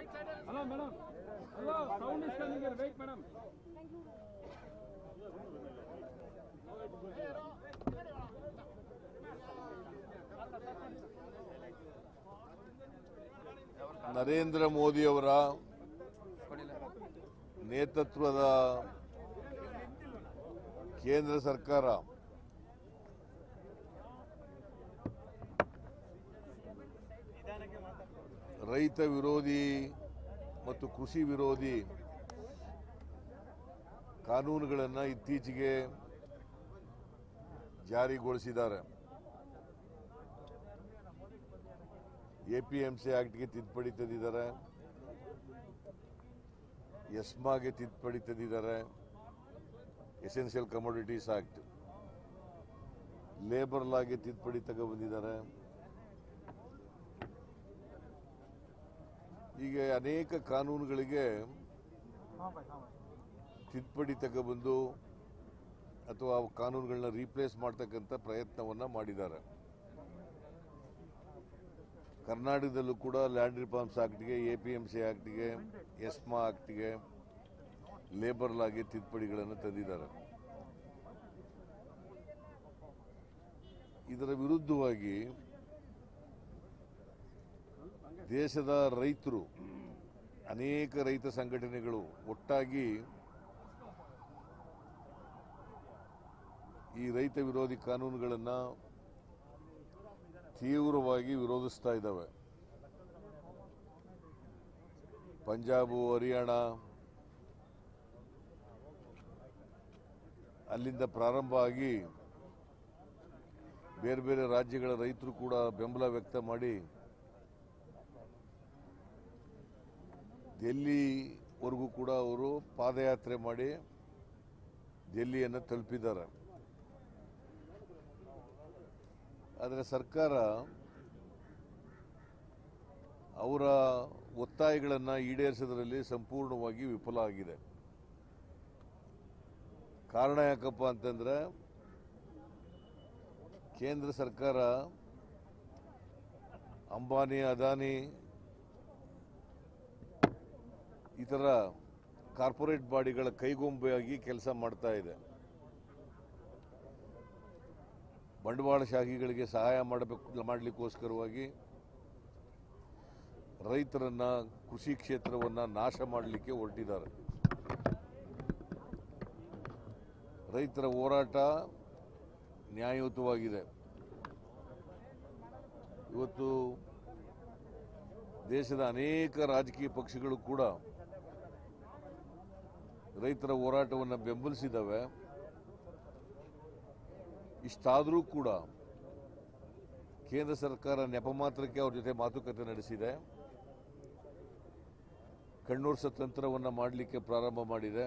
Hello, madam. Hello, sound is coming here. Wait, madam. Narendra ಮೋದಿಯವರ ನೇತೃತ್ವದ ಕೇಂದ್ರ ಸರ್ಕಾರ ರೈತ ವಿರೋಧಿ ಮತ್ತು ಕೃಷಿ ವಿರೋಧಿ ಕಾನೂನುಗಳನ್ನು ಇತ್ತೀಚೆಗೆ ಜಾರಿಗೊಳಿಸಿದ್ದಾರೆ ಎಪಿಎಂಸಿ ಆಕ್ಟ್ಗೆ ತಿದ್ದುಪಡಿ ತಂದಿದ್ದಾರೆ ಎಸ್ಮಾಗೆ ತಿದ್ದುಪಡಿ ತಂದಿದ್ದಾರೆ ಎಸೆನ್ಷಿಯಲ್ ಕಮೋಡಿಟೀಸ್ ಆಕ್ಟ್ ಲೇಬರ್ ಲಾಗೆ ತಿದ್ದುಪಡಿ ತಗೊಬಂದಿದ್ದಾರೆ ಹೀಗೆ ಅನೇಕ ಕಾನೂನುಗಳಿಗೆ ತಿದ್ದುಪಡಿ ತಗೊಬಂದು ಅಥವಾ ಆ ಕಾನೂನುಗಳನ್ನ ರೀಪ್ಲೇಸ್ ಮಾಡ್ತಕ್ಕಂಥ ಪ್ರಯತ್ನವನ್ನ ಮಾಡಿದ್ದಾರೆ ಕರ್ನಾಟಕದಲ್ಲೂ ಕೂಡ ಲ್ಯಾಂಡ್ ರಿಫಾರ್ಮ್ಸ್ ಆಕ್ಟ್ಗೆ ಎ ಪಿ ಎಂ ಸಿ ಆಕ್ಟ್ಗೆ ಎಸ್ಮಾ ಆಕ್ಟ್ಗೆ ಲೇಬರ್ ಲಾಗೆ ತಿದ್ದುಪಡಿಗಳನ್ನು ತಂದಿದ್ದಾರೆ ಇದರ ವಿರುದ್ಧವಾಗಿ ದೇಶದ ರೈತರು ಅನೇಕ ರೈತ ಸಂಘಟನೆಗಳು ಒಟ್ಟಾಗಿ ಈ ರೈತ ವಿರೋಧಿ ಕಾನೂನುಗಳನ್ನು ತೀವ್ರವಾಗಿ ವಿರೋಧಿಸ್ತಾ ಇದ್ದಾವೆ ಪಂಜಾಬು ಹರಿಯಾಣ ಅಲ್ಲಿಂದ ಪ್ರಾರಂಭ ಆಗಿ ಬೇರೆ ಬೇರೆ ರಾಜ್ಯಗಳ ರೈತರು ಕೂಡ ಬೆಂಬಲ ವ್ಯಕ್ತ ಮಾಡಿ ಡೆಲ್ಲಿವರೆಗೂ ಕೂಡ ಅವರು ಪಾದಯಾತ್ರೆ ಮಾಡಿ ಡೆಲ್ಲಿಯನ್ನು ತಲುಪಿದ್ದಾರೆ ಆದರೆ ಸರ್ಕಾರ ಅವರ ಒತ್ತಾಯಗಳನ್ನು ಈಡೇರಿಸೋದ್ರಲ್ಲಿ ಸಂಪೂರ್ಣವಾಗಿ ವಿಫಲ ಆಗಿದೆ ಕಾರಣ ಯಾಕಪ್ಪ ಅಂತಂದ್ರೆ ಕೇಂದ್ರ ಸರ್ಕಾರ ಅಂಬಾನಿ ಅದಾನಿ ಈ ಥರ ಕಾರ್ಪೊರೇಟ್ ಬಾಡಿಗಳ ಕೈಗೊಂಬೆಯಾಗಿ ಕೆಲಸ ಮಾಡ್ತಾ ಇದೆ ಬಂಡವಾಳಶಾಹಿಗಳಿಗೆ ಸಹಾಯ ಮಾಡಬೇಕು ಮಾಡಲಿಕ್ಕೋಸ್ಕರವಾಗಿ ರೈತರನ್ನ ಕೃಷಿ ಕ್ಷೇತ್ರವನ್ನ ನಾಶ ಮಾಡಲಿಕ್ಕೆ ಹೊರಟಿದ್ದಾರೆ ರೈತರ ಹೋರಾಟ ನ್ಯಾಯಯುತವಾಗಿದೆ ಇವತ್ತು ದೇಶದ ಅನೇಕ ರಾಜಕೀಯ ಪಕ್ಷಗಳು ಕೂಡ ರೈತರ ಹೋರಾಟವನ್ನು ಬೆಂಬಲಿಸಿದ್ದಾವೆ ಇಷ್ಟಾದರೂ ಕೂಡ ಕೇಂದ್ರ ಸರ್ಕಾರ ನೆಪ ಮಾತ್ರಕ್ಕೆ ಅವ್ರ ಜೊತೆ ಮಾತುಕತೆ ನಡೆಸಿದೆ ಕಣ್ಣೂರ್ಸ ತಂತ್ರವನ್ನು ಮಾಡಲಿಕ್ಕೆ ಪ್ರಾರಂಭ ಮಾಡಿದೆ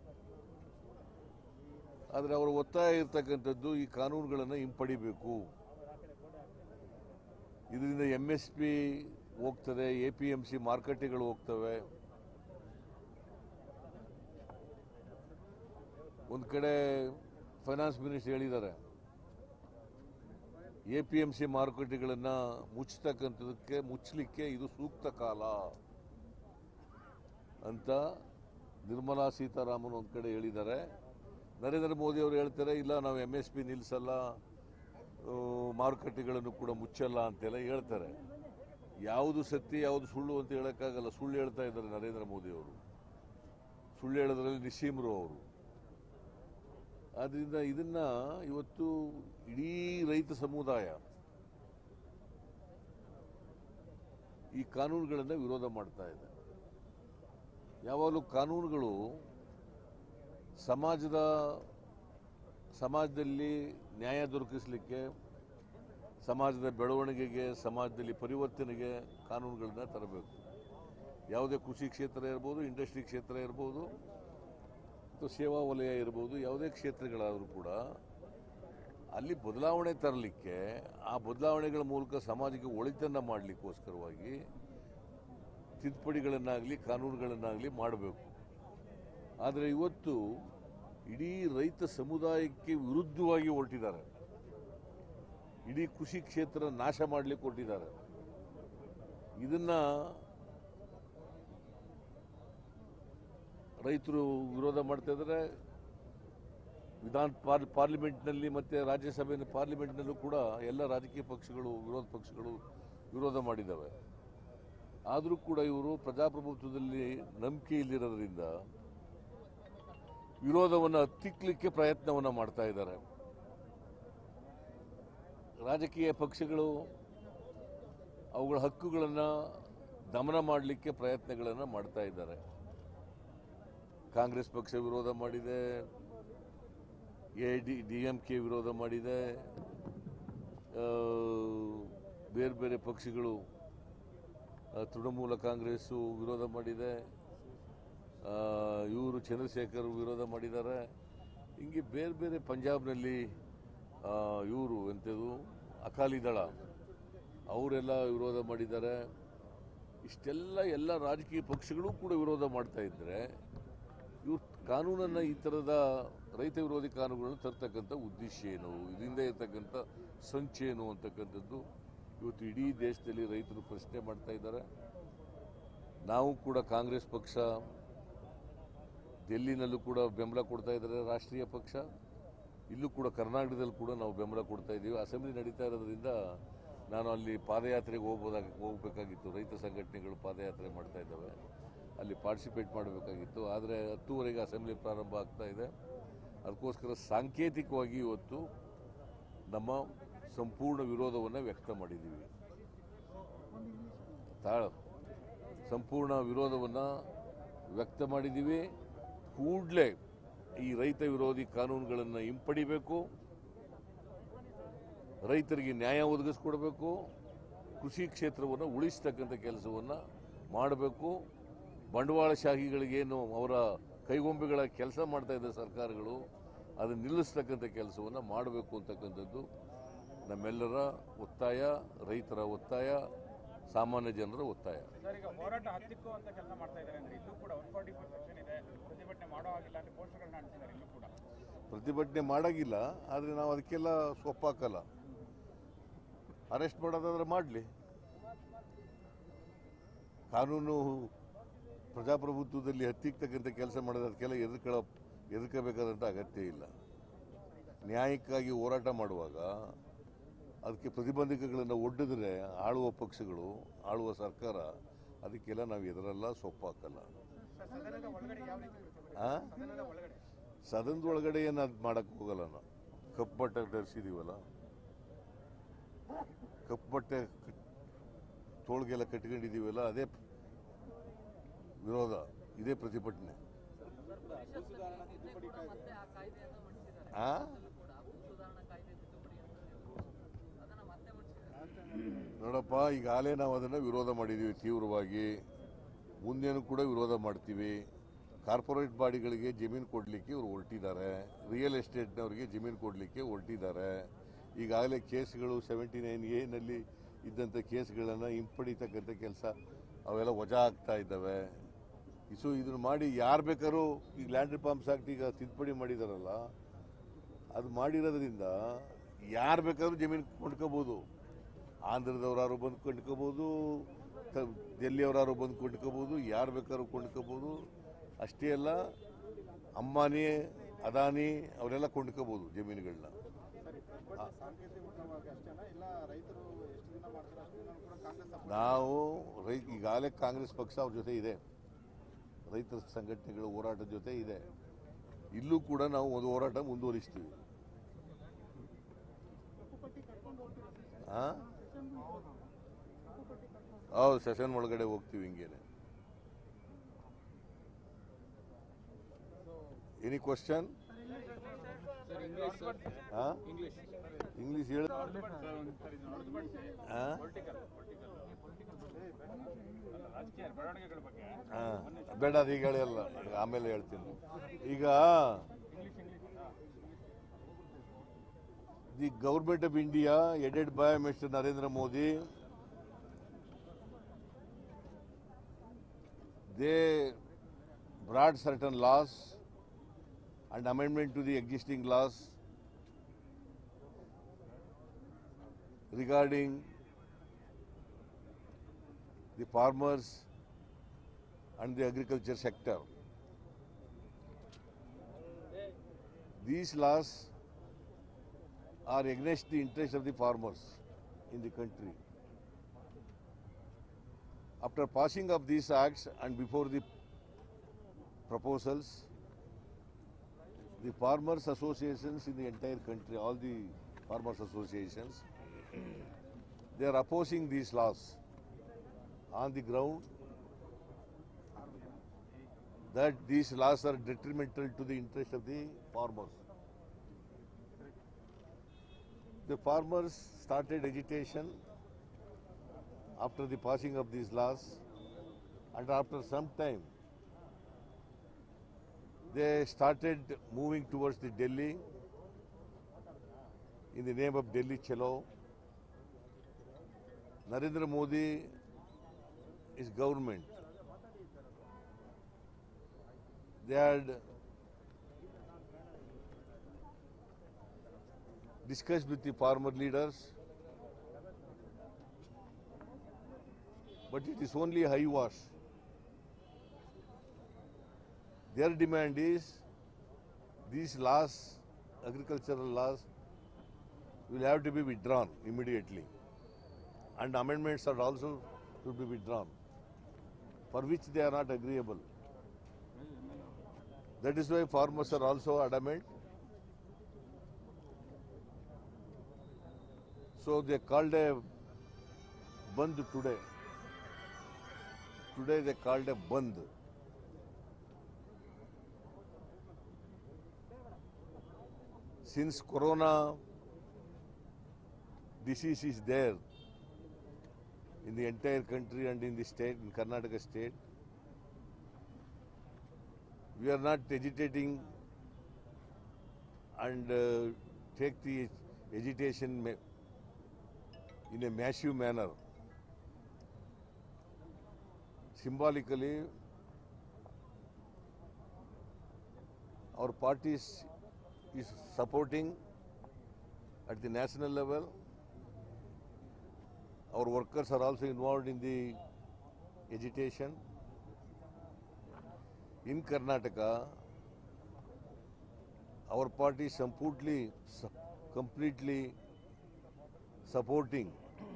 ಆದರೆ ಅವರ ಒತ್ತಾಯ ಇರ್ತಕ್ಕಂಥದ್ದು ಈ ಕಾನೂನುಗಳನ್ನು ಹಿಂಪಡಿಬೇಕು ಇದರಿಂದ ಎಂ ಎಸ್ ಪಿ ಹೋಗ್ತದೆ ಎ ಪಿ ಎಂ ಸಿ ಮಾರುಕಟ್ಟೆಗಳು ಹೋಗ್ತವೆ ಒಂದು ಕಡೆ ಫೈನಾನ್ಸ್ ಮಿನಿಸ್ಟರ್ ಹೇಳಿದ್ದಾರೆ ಎ ಪಿ ಎಂ ಸಿ ಮಾರುಕಟ್ಟೆಗಳನ್ನು ಮುಚ್ಚತಕ್ಕಂಥದಕ್ಕೆ ಮುಚ್ಚಲಿಕ್ಕೆ ಇದು ಸೂಕ್ತ ಕಾಲ ಅಂತ ನಿರ್ಮಲಾ ಸೀತಾರಾಮನ್ ಒಂದು ಕಡೆ ಹೇಳಿದ್ದಾರೆ ನರೇಂದ್ರ ಮೋದಿ ಅವರು ಹೇಳ್ತಾರೆ ಇಲ್ಲ ನಾವು ಎಮ್ ಎಸ್ ಪಿ ನಿಲ್ಲಿಸಲ್ಲ ಆ, ಮಾರುಕಟ್ಟೆಗಳನ್ನು ಕೂಡ ಮುಚ್ಚಲ್ಲ ಅಂತೆಲ್ಲ ಹೇಳ್ತಾರೆ ಯಾವುದು ಸತ್ಯ ಯಾವುದು ಸುಳ್ಳು ಅಂತ ಹೇಳೋಕ್ಕಾಗಲ್ಲ ಸುಳ್ಳು ಹೇಳ್ತಾ ಇದ್ದಾರೆ ನರೇಂದ್ರ ಮೋದಿ ಅವರು ಸುಳ್ಳು ಹೇಳೋದ್ರಲ್ಲಿ ನಿಸ್ಸೀಮರು ಅವರು ಆದ್ರಿಂದ ಇದನ್ನ ಇವತ್ತು ಇಡೀ ರೈತ ಸಮುದಾಯ ಈ ಕಾನೂನುಗಳನ್ನು ವಿರೋಧ ಮಾಡ್ತಾ ಇದೆ ಯಾವಾಗಲೂ ಕಾನೂನುಗಳು ಸಮಾಜದ ಸಮಾಜದಲ್ಲಿ ನ್ಯಾಯ ದೊರಕಿಸಲಿಕ್ಕೆ ಸಮಾಜದ ಬೆಳವಣಿಗೆಗೆ ಸಮಾಜದಲ್ಲಿ ಪರಿವರ್ತನೆಗೆ ಕಾನೂನುಗಳನ್ನ ತರಬೇಕು ಯಾವುದೇ ಕೃಷಿ ಕ್ಷೇತ್ರ ಇರ್ಬೋದು ಇಂಡಸ್ಟ್ರಿ ಕ್ಷೇತ್ರ ಇರ್ಬೋದು ಅಥವಾ ಸೇವಾ ವಲಯ ಇರ್ಬೋದು ಯಾವುದೇ ಕ್ಷೇತ್ರಗಳಾದರೂ ಕೂಡ ಅಲ್ಲಿ ಬದಲಾವಣೆ ತರಲಿಕ್ಕೆ ಆ ಬದಲಾವಣೆಗಳ ಮೂಲಕ ಸಮಾಜಕ್ಕೆ ಒಳಿತನ್ನು ಮಾಡಲಿಕ್ಕೋಸ್ಕರವಾಗಿ ತಿದ್ದುಪಡಿಗಳನ್ನಾಗಲಿ ಕಾನೂನುಗಳನ್ನಾಗಲಿ ಮಾಡಬೇಕು ಆದರೆ ಇವತ್ತು ಇಡೀ ರೈತ ಸಮುದಾಯಕ್ಕೆ ವಿರುದ್ಧವಾಗಿ ಹೊರಟಿದ್ದಾರೆ ಇಡೀ ಕೃಷಿ ಕ್ಷೇತ್ರ ನಾಶ ಮಾಡಲಿಕ್ಕೆ ಹೊರಟಿದ್ದಾರೆ ಇದನ್ನ ರೈತರು ವಿರೋಧ ಮಾಡ್ತಾ ಇದ್ದಾರೆ ವಿಧಾನ ಪಾರ್ ಪಾರ್ಲಿಮೆಂಟ್ನಲ್ಲಿ ಮತ್ತು ರಾಜ್ಯಸಭೆ ಪಾರ್ಲಿಮೆಂಟ್ನಲ್ಲೂ ಕೂಡ ಎಲ್ಲ ರಾಜಕೀಯ ಪಕ್ಷಗಳು ವಿರೋಧ ಪಕ್ಷಗಳು ವಿರೋಧ ಮಾಡಿದ್ದಾವೆ ಆದರೂ ಕೂಡ ಇವರು ಪ್ರಜಾಪ್ರಭುತ್ವದಲ್ಲಿ ನಂಬಿಕೆ ಇಲ್ಲಿರೋದ್ರಿಂದ ವಿರೋಧವನ್ನು ಹತ್ತಿಕ್ಕಲಿಕ್ಕೆ ಪ್ರಯತ್ನವನ್ನು ಮಾಡ್ತಾ ಇದ್ದಾರೆ ರಾಜಕೀಯ ಪಕ್ಷಗಳು ಅವುಗಳ ಹಕ್ಕುಗಳನ್ನು ದಮನ ಮಾಡಲಿಕ್ಕೆ ಪ್ರಯತ್ನಗಳನ್ನು ಮಾಡ್ತಾ ಇದ್ದಾರೆ ಕಾಂಗ್ರೆಸ್ ಪಕ್ಷ ವಿರೋಧ ಮಾಡಿದೆ A D D M K ವಿರೋಧ ಮಾಡಿದೆ ಆ, ಬೇರೆ ಬೇರೆ ಪಕ್ಷಗಳು ಆ, ತೃಣಮೂಲ ಕಾಂಗ್ರೆಸ್ಸು ವಿರೋಧ ಮಾಡಿದೆ ಇವರು ಚಂದ್ರಶೇಖರ್ ವಿರೋಧ ಮಾಡಿದ್ದಾರೆ ಹಿಂಗೆ ಬೇರೆ ಬೇರೆ ಪಂಜಾಬ್ನಲ್ಲಿ ಇವರು ಎಂಥದ್ದು ಅಕಾಲಿ ದಳ ಅವರೆಲ್ಲ ವಿರೋಧ ಮಾಡಿದ್ದಾರೆ ಇಷ್ಟೆಲ್ಲ ಎಲ್ಲ ರಾಜಕೀಯ ಪಕ್ಷಗಳು ಕೂಡ ವಿರೋಧ ಮಾಡ್ತಾ ಇದ್ದರೆ ಇವ್ರು ಕಾನೂನನ್ನು ಈ ಥರದ ರೈತ ವಿರೋಧಿ ಕಾನೂನುಗಳನ್ನು ತರ್ತಕ್ಕಂಥ ಉದ್ದೇಶ ಏನು ಇದರಿಂದ ಇರ್ತಕ್ಕಂಥ ಸಂಚೇನು ಅಂತಕ್ಕಂಥದ್ದು ಇವತ್ತು ಇಡೀ ದೇಶದಲ್ಲಿ ರೈತರು ಪ್ರಶ್ನೆ ಮಾಡ್ತಾ ಇದ್ದಾರೆ ನಾವು ಕೂಡ ಕಾಂಗ್ರೆಸ್ ಪಕ್ಷ ಡೆಲ್ಲಿನಲ್ಲೂ ಕೂಡ ಬೆಂಬಲ ಕೊಡ್ತಾ ಇದ್ದಾರೆ ರಾಷ್ಟ್ರೀಯ ಪಕ್ಷ ಇಲ್ಲೂ ಕೂಡ ಕರ್ನಾಟಕದಲ್ಲಿ ಕೂಡ ನಾವು ಬೆಂಬಲ ಕೊಡ್ತಾ ಇದ್ದೀವಿ ಅಸೆಂಬ್ಲಿ ನಡೀತಾ ಇರೋದ್ರಿಂದ ನಾನು ಅಲ್ಲಿ ಪಾದಯಾತ್ರೆಗೆ ಹೋಗ್ಬೋದಾಗಿ ಹೋಗ್ಬೇಕಾಗಿತ್ತು ರೈತ ಸಂಘಟನೆಗಳು ಪಾದಯಾತ್ರೆ ಮಾಡ್ತಾ ಇದ್ದಾವೆ ಅಲ್ಲಿ ಪಾರ್ಟಿಸಿಪೇಟ್ ಮಾಡಬೇಕಾಗಿತ್ತು ಆದರೆ ಹತ್ತುವರೆಗೆ ಅಸೆಂಬ್ಲಿ ಪ್ರಾರಂಭ ಆಗ್ತಾ ಇದೆ ಅದಕ್ಕೋಸ್ಕರ ಸಾಂಕೇತಿಕವಾಗಿ ಇವತ್ತು ನಮ್ಮ ಸಂಪೂರ್ಣ ವಿರೋಧವನ್ನು ವ್ಯಕ್ತ ಮಾಡಿದ್ದೀವಿ ತಾಳ ಸಂಪೂರ್ಣ ವಿರೋಧವನ್ನು ವ್ಯಕ್ತ ಮಾಡಿದ್ದೀವಿ ಕೂಡಲೇ ಈ ರೈತ ವಿರೋಧಿ ಕಾನೂನುಗಳನ್ನು ಹಿಂಪಡಿಬೇಕು ರೈತರಿಗೆ ನ್ಯಾಯ ಒದಗಿಸ್ಕೊಡ್ಬೇಕು ಕೃಷಿ ಕ್ಷೇತ್ರವನ್ನು ಉಳಿಸ್ತಕ್ಕಂಥ ಕೆಲಸವನ್ನು ಮಾಡಬೇಕು ಬಂಡವಾಳಶಾಹಿಗಳಿಗೇನು ಅವರ ಕೈಗೊಂಬೆಗಳ ಕೆಲಸ ಮಾಡ್ತಾ ಇದ್ದ ಸರ್ಕಾರಗಳು ಅದನ್ನು ನಿಲ್ಲಿಸ್ತಕ್ಕಂಥ ಕೆಲಸವನ್ನು ಮಾಡಬೇಕು ಅಂತಕ್ಕಂಥದ್ದು ನಮ್ಮೆಲ್ಲರ ಒತ್ತಾಯ ರೈತರ ಒತ್ತಾಯ ಸಾಮಾನ್ಯ ಜನರ ಒತ್ತಾಯ ಸರ್ ಈಗ ಹೋರಾಟ ಹತ್ತಿಕ್ಕೋ ಅಂತ ಕೆಲಸ ಮಾಡ್ತಾ ಇದ್ದಾರೆ ಅಂದ್ರೆ ಇಲ್ಲೂ ಕೂಡ ಒನ್ ಫಾರ್ಟಿ ಫೋರ್ ಸೆಕ್ಷನ್ ಇದೆ ಪ್ರತಿಭಟನೆ ಮಾಡೋ ಹಾಗಿಲ್ಲ ಅಂತ ಪೋಸ್ಟರ್ಗಳನ್ನ ಅಂಟಿಸಿದ್ದಾರೆ ಇಲ್ಲೂ ಕೂಡ ಪ್ರತಿಭಟನೆ ಮಾಡೋಂಗಿಲ್ಲ ಆದರೆ ನಾವು ಅದಕ್ಕೆಲ್ಲ ಸೊಪ್ಪಾಕಲ್ಲ ಅರೆಸ್ಟ್ ಮಾಡೋದಾದ್ರೆ ಮಾಡಲಿ ಕಾನೂನು ಪ್ರಜಾಪ್ರಭುತ್ವದಲ್ಲಿ ಹತ್ತಿಕ್ತಕ್ಕಂಥ ಕೆಲಸ ಮಾಡೋದು ಅದಕ್ಕೆಲ್ಲ ಎದುರ್ಕೊಳ್ಳ ಎದುರ್ಕೋಬೇಕಾದಂಥ ಅಗತ್ಯ ಇಲ್ಲ ನ್ಯಾಯಕ್ಕಾಗಿ ಹೋರಾಟ ಮಾಡುವಾಗ ಅದಕ್ಕೆ ಪ್ರತಿಬಂಧಕಗಳನ್ನು ಒಡ್ಡಿದ್ರೆ ಆಳುವ ಪಕ್ಷಗಳು ಆಳುವ ಸರ್ಕಾರ ಅದಕ್ಕೆಲ್ಲ ನಾವು ಎದುರಲ್ಲ ಸೊಪ್ಪಾಕಲ್ಲ ಸರ್ ಸದನದ ಒಳಗಡೆ ಯಾವ ರೀತಿ ಪ್ರತಿಭಟನೆ ಆ? ಸದನದ ಒಳಗಡೆ ಸದನದ ಒಳಗಡೆ ಏನು ಅದು ಮಾಡಕ್ಕೆ ಹೋಗಲ್ಲ ನಾವು ಕಪ್ಪು ಬಟ್ಟೆ ಧರಿಸಿದೀವಲ್ಲ ಕಪ್ಪು ಬಟ್ಟೆ ಕಟ್- ತೋಳ್ಗೆಲ್ಲ ಕಟ್ಕೊಂಡಿದ್ದೀವಲ್ಲ ಅದೇ ವಿರೋಧ ಇದೇ ಪ್ರತಿಭಟನೆ ಆ? ನೋಡಪ್ಪ ಈಗಾಗಲೇ ನಾವು ಅದನ್ನು ವಿರೋಧ ಮಾಡಿದ್ದೀವಿ ತೀವ್ರವಾಗಿ ಮುಂದೇನು ಕೂಡ ವಿರೋಧ ಮಾಡ್ತೀವಿ ಕಾರ್ಪೊರೇಟ್ ಬಾಡಿಗಳಿಗೆ ಜಮೀನು ಕೊಡಲಿಕ್ಕೆ ಇವರು ಹೊರಟಿದ್ದಾರೆ ರಿಯಲ್ ಎಸ್ಟೇಟ್ನವರಿಗೆ ಜಮೀನು ಕೊಡಲಿಕ್ಕೆ ಹೊರಟಿದ್ದಾರೆ ಈಗಾಗಲೇ ಕೇಸ್ಗಳು ಸೆವೆಂಟಿ ನೈನ್ ಎನಲ್ಲಿ ಇದ್ದಂಥ ಕೇಸ್ಗಳನ್ನು ಹಿಂಪಡಿತಕ್ಕಂಥ ಕೆಲಸ ಅವೆಲ್ಲ ವಜಾ ಆಗ್ತಾ ಇದ್ದಾವೆ ಸೊ ಇದನ್ನು ಮಾಡಿ ಯಾರು ಬೇಕಾದ್ರೂ ಈಗ ಲ್ಯಾಂಡ್ ರಿಫಾರ್ಮ್ಸ್ ಆಕ್ಟ್ ಈಗ ತಿದ್ದುಪಡಿ ಮಾಡಿದಾರಲ್ಲ ಅದು ಮಾಡಿರೋದ್ರಿಂದ ಯಾರು ಬೇಕಾದ್ರೂ ಜಮೀನು ಕೊಂಡ್ಕೋಬೋದು ಆಂಧ್ರದವ್ರಾರು ಬಂದು ಕೊಂಡ್ಕೋಬೋದು ತ- ಡೆಲ್ಲಿಯವರಾರು ಬಂದು ಕೊಂಡ್ಕೋಬೋದು ಯಾರು ಬೇಕಾದ್ರೂ ಕೊಂಡ್ಕೋಬೋದು ಅಷ್ಟೇ ಅಲ್ಲ ಅಂಬಾನಿ ಅದಾನಿ ಅವರೆಲ್ಲ ಕೊಂಡ್ಕೋಬೋದು ಜಮೀನುಗಳನ್ನ ಸಾಂಕೇತಿಕವಾಗಿ ಅಷ್ಟೇನಾ ಇಲ್ಲ ರೈತರು ಎಷ್ಟು ದಿನ ಮಾಡ್ತಾರೆ ಅಷ್ಟು ದಿನ ಕೂಡ ಕಾಂಗ್ರೆಸ್ support ನಾವು ರೈತ ಈಗಾಗಲೇ ಕಾಂಗ್ರೆಸ್ ಪಕ್ಷ ಅವ್ರ ಜೊತೆ ಇದೆ ರೈತರ ಸಂಘಟನೆಗಳ ಹೋರಾಟದ ಜೊತೆ ಇದೆ ಇಲ್ಲೂ ಕೂಡ ನಾವು ಒಂದು ಹೋರಾಟ ಮುಂದುವರಿಸ್ತೀವಿ ಆ? ಹೌದು ಸೆಷನ್ ಒಳಗಡೆ ಹೋಗ್ತೀವಿ ಹಿಂಗೇನೆ any question sir English English English ಹೇಳ ಆ? ರಾಜಕೀಯ ಬೆಳವಣಿಗೆಗಳ ಬಗ್ಗೆ ಆ, ಬೇಡ ಅದು ಈಗ ಹೇಳಲ್ಲ ಆಮೇಲೆ ಹೇಳ್ತೀನಿ ಈಗ the government of India headed by mister Narendra Modi they brought certain laws and amendment to the existing laws regarding the farmers and the agriculture sector. these laws are against the interest of the farmers in the country. After passing of these acts and before the proposals, the farmers associations in the entire country, all the farmers associations, they are opposing these laws on the ground that these laws are detrimental to the interest of the farmers. The farmers started agitation after the passing of these laws and after some time they started moving towards the Delhi in the name of Delhi Chalo. Narendra Modi is government. They had discussed with the farmer leaders, but it is only high wash. Their demand is these laws, agricultural laws, will have to be withdrawn immediately. And amendments are also to be withdrawn, for which they are not agreeable. That is why farmers are also adamant. So they called a band today. Today they called a band. Since corona disease is there in the entire country and in the state, in Karnataka state, we are not agitating and uh, take the agitation ma- in a massive manner. Symbolically, our party is, is supporting at the national level. Our workers are also involved in the agitation. In Karnataka, our party is completely, su- completely supporting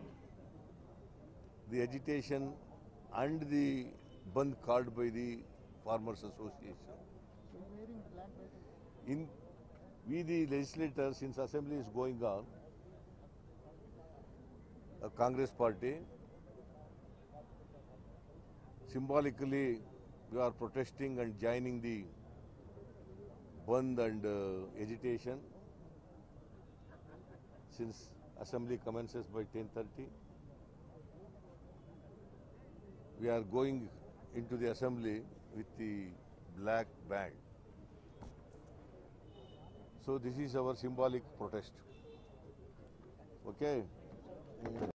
the agitation and the band called by the Farmers Association. In we the legislators, since assembly is going on, a Congress party, symbolically we are protesting and joining the band and uh, agitation since assembly commences by 10.30. We are going into the assembly with the black band. So this is our symbolic protest. Okay?